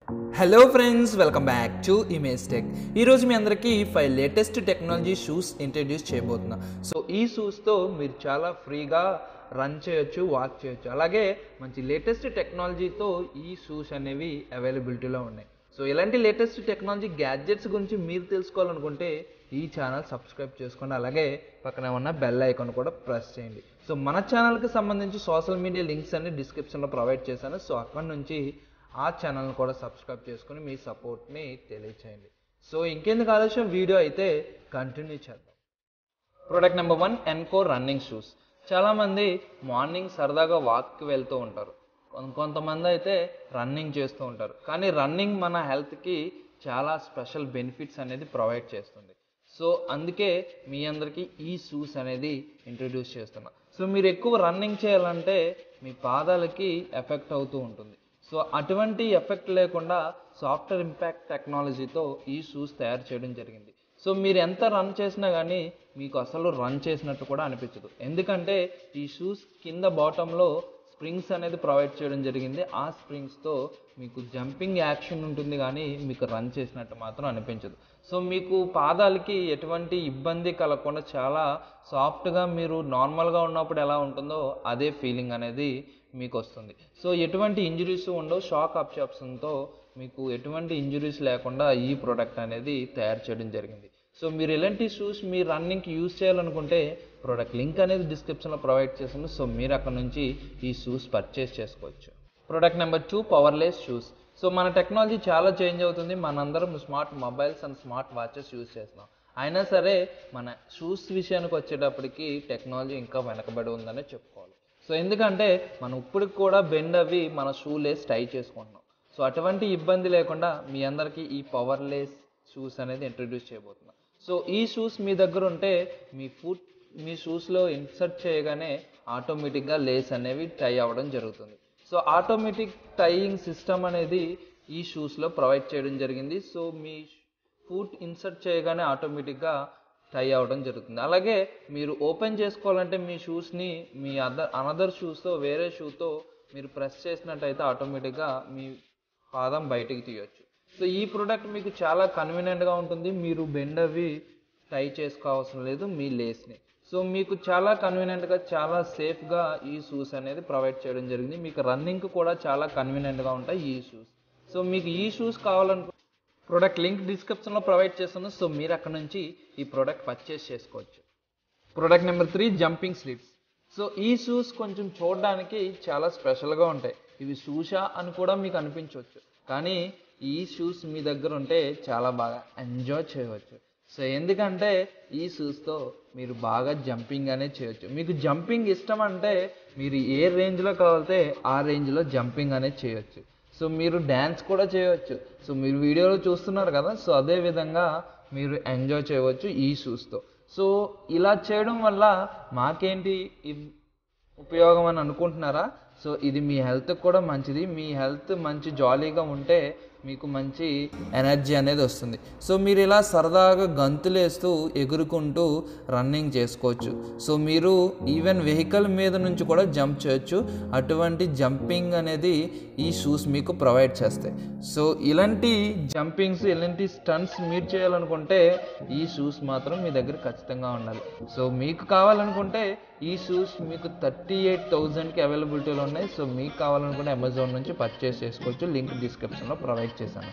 hello friends welcome back to image tech ఈరోజు మీ అందరికీ five latest technology shoes introduce చేయబోతున్నా సో ఈ షూస్తో మీరు చాలా ఫ్రీగా రన్ చేయొచ్చు వాక్ చేయొచ్చు అలాగే మంచి లేటెస్ట్ టెక్నాలజీతో ఈ షూస్ అనేవి అవైలబిలిటీలో ఉన్నాయి సో ఇలాంటి లేటెస్ట్ టెక్నాలజీ గ్యాడ్జెట్స్ గురించి మీరు తెలుసుకోవాలనుకుంటే ఈ ఛానల్ సబ్స్క్రైబ్ చేసుకోండి అలాగే పక్కన ఉన్న బెల్ ఐకాన్ కూడా ప్రెస్ చేయండి సో మన ఛానల్కి సంబంధించి సోషల్ మీడియా లింక్స్ అన్ని డిస్క్రిప్షన్లో ప్రొవైడ్ చేశాను సో అక్కడ నుంచి ఆ ఛానల్ని కూడా సబ్స్క్రైబ్ చేసుకుని మీ సపోర్ట్ని తెలియచేయండి సో ఇంకెందుకు ఆలస్యం వీడియో అయితే కంటిన్యూ చేద్దాం product number one Enko running shoes చాలామంది మార్నింగ్ సరదాగా వాక్కి వెళ్తూ ఉంటారు కొన్- కొంతమంది అయితే రన్నింగ్ చేస్తూ ఉంటారు కానీ రన్నింగ్ మన హెల్త్కి చాలా స్పెషల్ బెనిఫిట్స్ అనేది ప్రొవైడ్ చేస్తుంది సో అందుకే మీ అందరికీ ఈ షూస్ అనేది ఇంట్రడ్యూస్ చేస్తున్నా సో మీరు ఎక్కువ రన్నింగ్ చేయాలంటే మీ పాదాలకి ఎఫెక్ట్ అవుతూ ఉంటుంది సో అటువంటి ఎఫెక్ట్ లేకుండా సాఫ్ట్వేర్ ఇంపాక్ట్ టెక్నాలజీతో ఈ షూస్ తయారు చేయడం జరిగింది సో మీరు ఎంత రన్ చేసినా కానీ మీకు అసలు రన్ చేసినట్టు కూడా అనిపించదు ఎందుకంటే ఈ షూస్ కింద బాటంలో స్ప్రింగ్స్ అనేది ప్రొవైడ్ చేయడం జరిగింది ఆ స్ప్రింగ్స్తో మీకు జంపింగ్ యాక్షన్ ఉంటుంది కానీ మీకు రన్ చేసినట్టు మాత్రం అనిపించదు సో మీకు పాదాలకి ఎటువంటి ఇబ్బంది కలగకుండా చాలా సాఫ్ట్గా మీరు నార్మల్గా ఉన్నప్పుడు ఎలా ఉంటుందో అదే ఫీలింగ్ అనేది మీకు వస్తుంది సో ఎటువంటి ఇంజురీస్ ఉండవు షాక్ అబ్జార్ప్షన్తో మీకు ఎటువంటి ఇంజురీస్ లేకుండా ఈ ప్రోడక్ట్ అనేది తయారు చేయడం జరిగింది సో మీరు ఎలాంటి షూస్ మీ రన్నింగ్కి యూస్ చేయాలనుకుంటే ప్రోడక్ట్ లింక్ అనేది డిస్క్రిప్షన్లో ప్రొవైడ్ చేసాను సో మీరు అక్కడ నుంచి ఈ షూస్ పర్చేస్ చేసుకోవచ్చు product number two powerless shoes so మన టెక్నాలజీ చాలా చేంజ్ అవుతుంది మనందరం smart mobiles and smart watches use చేస్తున్నాం అయినా సరే మన షూస్ విషయానికి వచ్చేటప్పటికి టెక్నాలజీ ఇంకా వెనకబడి ఉందనే చెప్పుకోవాలి సో ఎందుకంటే మనం ఇప్పటికి కూడా బెండ్ అవి మన షూ లేస్ టై చేసుకుంటున్నాం సో అటువంటి ఇబ్బంది లేకుండా మీ అందరికీ ఈ పవర్లెస్ షూస్ అనేది ఇంట్రడ్యూస్ చేయబోతున్నాం సో ఈ షూస్ మీ దగ్గర ఉంటే మీ ఫుట్ మీ షూస్లో ఇన్సర్ట్ చేయగానే ఆటోమేటిక్గా లేస్ అనేవి టై అవ్వడం జరుగుతుంది సో ఆటోమేటిక్ టైయింగ్ సిస్టమ్ అనేది ఈ షూస్లో ప్రొవైడ్ చేయడం జరిగింది సో మీ ఫుట్ ఇన్సర్ట్ చేయగానే ఆటోమేటిక్గా టై అవ్వడం జరుగుతుంది అలాగే మీరు ఓపెన్ చేసుకోవాలంటే మీ షూస్ని మీ అదర్ అనదర్ షూస్తో వేరే షూతో మీరు ప్రెస్ చేసినట్టయితే ఆటోమేటిక్గా మీ పాదం బయటికి తీయొచ్చు సో ఈ ప్రోడక్ట్ మీకు చాలా కన్వీనియంట్గా ఉంటుంది మీరు బెండ్ అవి టై చేసుకోవాల్సిన లేదు మీ లేస్ని సో మీకు చాలా కన్వీనియంట్గా చాలా సేఫ్గా ఈ షూస్ అనేది ప్రొవైడ్ చేయడం జరిగింది మీకు రన్నింగ్ కూడా చాలా కన్వీనియంట్గా ఉంటాయి ఈ షూస్ సో మీకు ఈ షూస్ కావాలనుకో ప్రోడక్ట్ లింక్ డిస్క్రిప్షన్లో ప్రొవైడ్ చేస్తాను సో మీరు అక్కడ నుంచి ఈ ప్రోడక్ట్ పర్చేస్ చేసుకోవచ్చు product number three jumping slips so ఈ షూస్ కొంచెం చూడడానికి చాలా స్పెషల్గా ఉంటాయి ఇవి షూషా అని కూడా మీకు అనిపించవచ్చు కానీ ఈ షూస్ మీ దగ్గర ఉంటే చాలా బాగా ఎంజాయ్ చేయవచ్చు సో ఎందుకంటే ఈ షూస్తో మీరు బాగా జంపింగ్ అనేది చేయొచ్చు మీకు జంపింగ్ ఇష్టం అంటే మీరు ఏ రేంజ్లో కావాలితే ఆ రేంజ్లో జంపింగ్ అనేది చేయొచ్చు సో మీరు డ్యాన్స్ కూడా చేయవచ్చు సో మీరు వీడియోలో చూస్తున్నారు కదా సో అదే విధంగా మీరు ఎంజాయ్ చేయవచ్చు ఈ షూస్తో సో ఇలా చేయడం వల్ల మాకేంటి ఇ- ఉపయోగం అని అనుకుంటున్నారా సో ఇది మీ హెల్త్కి కూడా మంచిది మీ హెల్త్ మంచి జాలీగా ఉంటే మీకు మంచి ఎనర్జీ అనేది వస్తుంది సో మీరు ఇలా సరదాగా గంతులేస్తూ ఎగురుకుంటూ రన్నింగ్ చేసుకోవచ్చు సో మీరు ఈవెన్ వెహికల్ మీద నుంచి కూడా జంప్ చేయొచ్చు అటువంటి జంపింగ్ అనేది ఈ షూస్ మీకు ప్రొవైడ్ చేస్తాయి సో ఇలాంటి జంపింగ్స్ ఇలాంటి స్టంట్స్ మీరు చేయాలనుకుంటే ఈ షూస్ మాత్రం మీ దగ్గర ఖచ్చితంగా ఉండాలి సో మీకు కావాలనుకుంటే ఈ షూస్ మీకు థర్టీ ఎయిట్ థౌజండ్కి అవైలబిలిటీలో ఉన్నాయి సో మీకు కావాలనుకుంటే అమెజాన్ నుంచి పర్చేస్ చేసుకోవచ్చు లింక్ డిస్క్రిప్షన్లో ప్రొవైడ్ చేశాను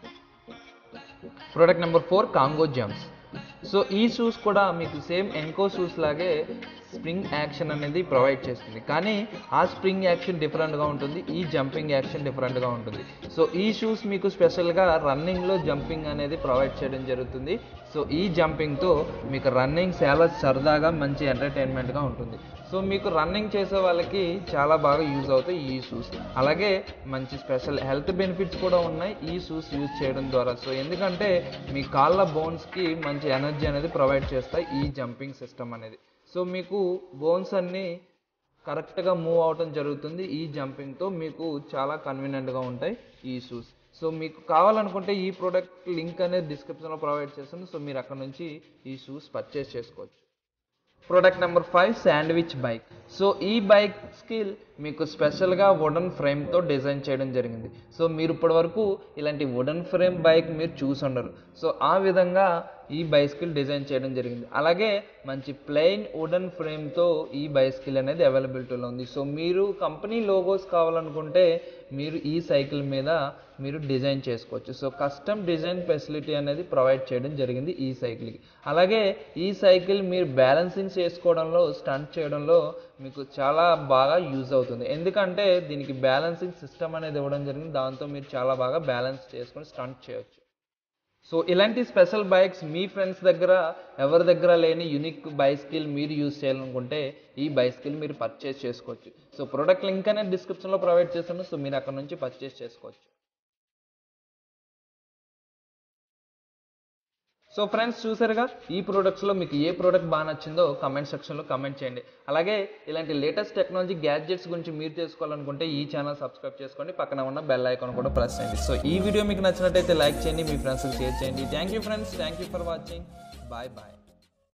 product number four Kangoo jumps so ఈ షూస్ కూడా మీకు సేమ్ ఎన్కో షూస్ లాగే స్ప్రింగ్ యాక్షన్ అనేది ప్రొవైడ్ చేస్తుంది కానీ ఆ స్ప్రింగ్ యాక్షన్ డిఫరెంట్గా ఉంటుంది ఈ జంపింగ్ యాక్షన్ డిఫరెంట్గా ఉంటుంది సో ఈ షూస్ మీకు స్పెషల్గా రన్నింగ్లో జంపింగ్ అనేది ప్రొవైడ్ చేయడం జరుగుతుంది సో ఈ జంపింగ్తో మీకు రన్నింగ్ చాలా సరదాగా మంచి ఎంటర్టైన్మెంట్గా ఉంటుంది సో మీకు రన్నింగ్ చేసే వాళ్ళకి చాలా బాగా యూజ్ అవుతాయి ఈ షూస్ అలాగే మంచి స్పెషల్ హెల్త్ బెనిఫిట్స్ కూడా ఉన్నాయి ఈ షూస్ యూజ్ చేయడం ద్వారా సో ఎందుకంటే మీ కాళ్ళ బోన్స్కి మంచి ఎనర్జీ అనేది ప్రొవైడ్ చేస్తాయి ఈ జంపింగ్ సిస్టమ్ అనేది సో మీకు బోన్స్ అన్నీ కరెక్ట్గా మూవ్ అవటం జరుగుతుంది ఈ జంపింగ్తో మీకు చాలా కన్వీనియంట్గా ఉంటాయి ఈ షూస్ సో మీకు కావాలనుకుంటే ఈ ప్రోడక్ట్ లింక్ అనేది డిస్క్రిప్షన్లో ప్రొవైడ్ చేస్తాను సో మీరు అక్కడ నుంచి ఈ షూస్ పర్చేస్ చేసుకోవచ్చు product number five sandwich bike so ఈ బైక్ స్కిల్ మీకు స్పెషల్గా వుడన్ ఫ్రేమ్తో డిజైన్ చేయడం జరిగింది సో మీరు ఇప్పటి వరకు ఇలాంటి వుడన్ ఫ్రేమ్ బైక్ మీరు చూసి ఉండరు సో ఆ విధంగా ఈ బైస్కిల్ డిజైన్ చేయడం జరిగింది అలాగే మంచి ప్లెయిన్ వుడన్ ఫ్రేమ్తో ఈ బైస్కిల్ అనేది అవైలబిలిటీలో ఉంది సో మీరు కంపెనీ లోగోస్ కావాలనుకుంటే మీరు ఈ సైకిల్ మీద మీరు డిజైన్ చేసుకోవచ్చు సో కస్టమ్ డిజైన్ ఫెసిలిటీ అనేది ప్రొవైడ్ చేయడం జరిగింది ఈ సైకిల్కి అలాగే ఈ సైకిల్ మీరు బ్యాలెన్సింగ్ చేసుకోవడంలో స్టంట్ చేయడంలో మీకు చాలా బాగా యూజ్ అవుతుంది ఎందుకంటే దీనికి బ్యాలెన్సింగ్ సిస్టమ్ అనేది ఇవ్వడం జరిగింది దాంతో మీరు చాలా బాగా బ్యాలెన్స్ చేసుకొని స్టంట్ చేయొచ్చు సో ఇలాంటి స్పెషల్ బైక్స్ మీ ఫ్రెండ్స్ దగ్గర ఎవరి దగ్గర లేని యూనిక్ బైస్కిల్ మీరు యూజ్ చేయాలనుకుంటే ఈ బైస్కిల్ మీరు పర్చేస్ చేసుకోవచ్చు సో ప్రోడక్ట్ లింక్ అనేది డిస్క్రిప్షన్లో ప్రొవైడ్ చేస్తాను సో మీరు అక్కడ నుంచి పర్చేస్ చేసుకోవచ్చు సో ఫ్రెండ్స్ చూసారుగా ఈ ప్రోడక్ట్స్లో మీకు ఏ ప్రోడక్ట్ బాగా నచ్చిందో కమెంట్ సెక్షన్లో కమెంట్ చేయండి అలాగే ఇలాంటి లేటెస్ట్ టెక్నాలజీ గ్యాడ్జెట్స్ గురించి మీరు తెలుసుకోవాలనుకుంటే ఈ ఛానల్ సబ్స్క్రైబ్ చేసుకోండి పక్కన ఉన్న బెల్ ఐకాన్ కూడా ప్రెస్ చేయండి సో ఈ వీడియో మీకు నచ్చినట్టయితే లైక్ చేయండి మీ ఫ్రెండ్స్కి షేర్ చేయండి thank you friends thank you for watching bye bye